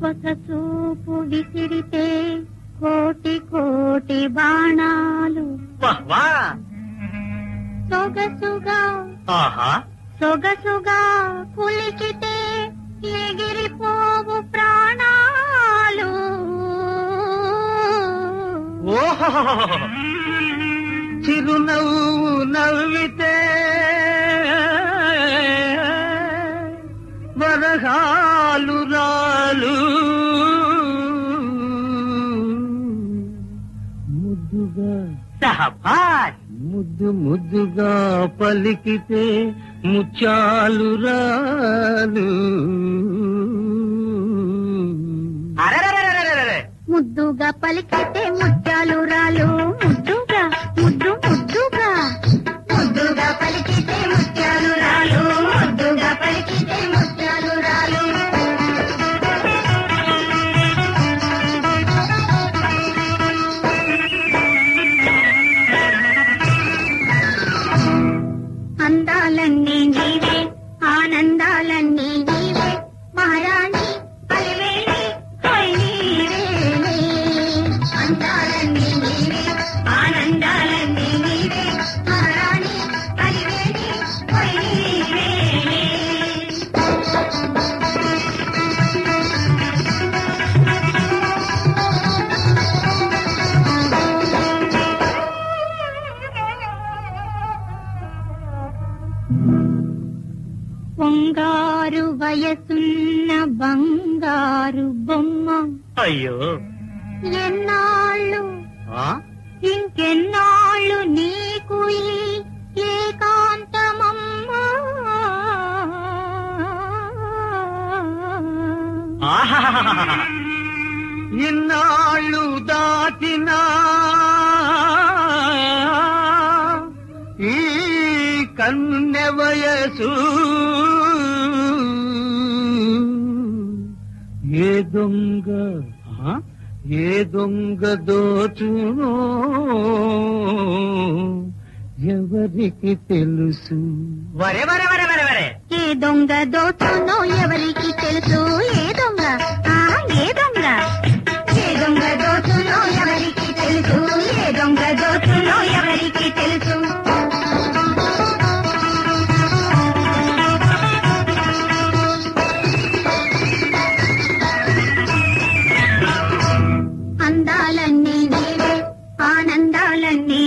కొస చూపు విసిరితే కోటి కోటి బాణాలు వాహ్ వా సొగసుగా ఆహా సొగసుగా కులికితే ఎగిరిపోవు ప్రాణాలు ఓహో చిరునవ్వు నవ్వితే వరహాలు రాలు ముద్దుగా సహబాష్ ముద్దు ముద్దుగా పలికితే ముత్యాలు రాలు అరెరెరెరెరెరెరె. ముద్దుగా పలికితే ముత్యాలు రాలు ముద్దుగా ముద్దు ముద్దుగా ముద్దుగా పలికితే ముత్యాలు రాలు ముద్దుగా పలికితే ముత్యాలు రాలు అందాలన్నీ నీవే ఆనందాలన్నీ నీవే మహారాణి అలివేణి హై నీవేలే. అందాలన్నీ నీవే ఆనందాలన్నీ నీవే మహారాణి అలివేణి హై నీవేలే. పొంగారు వయసున్న బంగారు బొమ్మ అయ్యో ఎన్నాళ్ళు ఆ? ఇంకెన్నాళ్ళు నీకు ఈ ఏకాంతమమ్మ ఆహాహాహాహా. ఇన్నాళ్ళు దాచిన ఈ కన్నె వయసు ఏ దొంగ ఆ? ఏ దొంగ దోచునో ఎవరికి తెలుసు వరే వరే వరే వరే వరే ఏ దొంగ దోచునో ఎవరికి తెలుసు ఏ దొంగ ఆ ఏ దొంగ ఏ దొంగ దోచునో ఎవరికి తెలుసు ఏ దొంగ దోచునో ఎవరికి తెలుసు అందాలన్నీ నీవే ఆనందాలన్నీ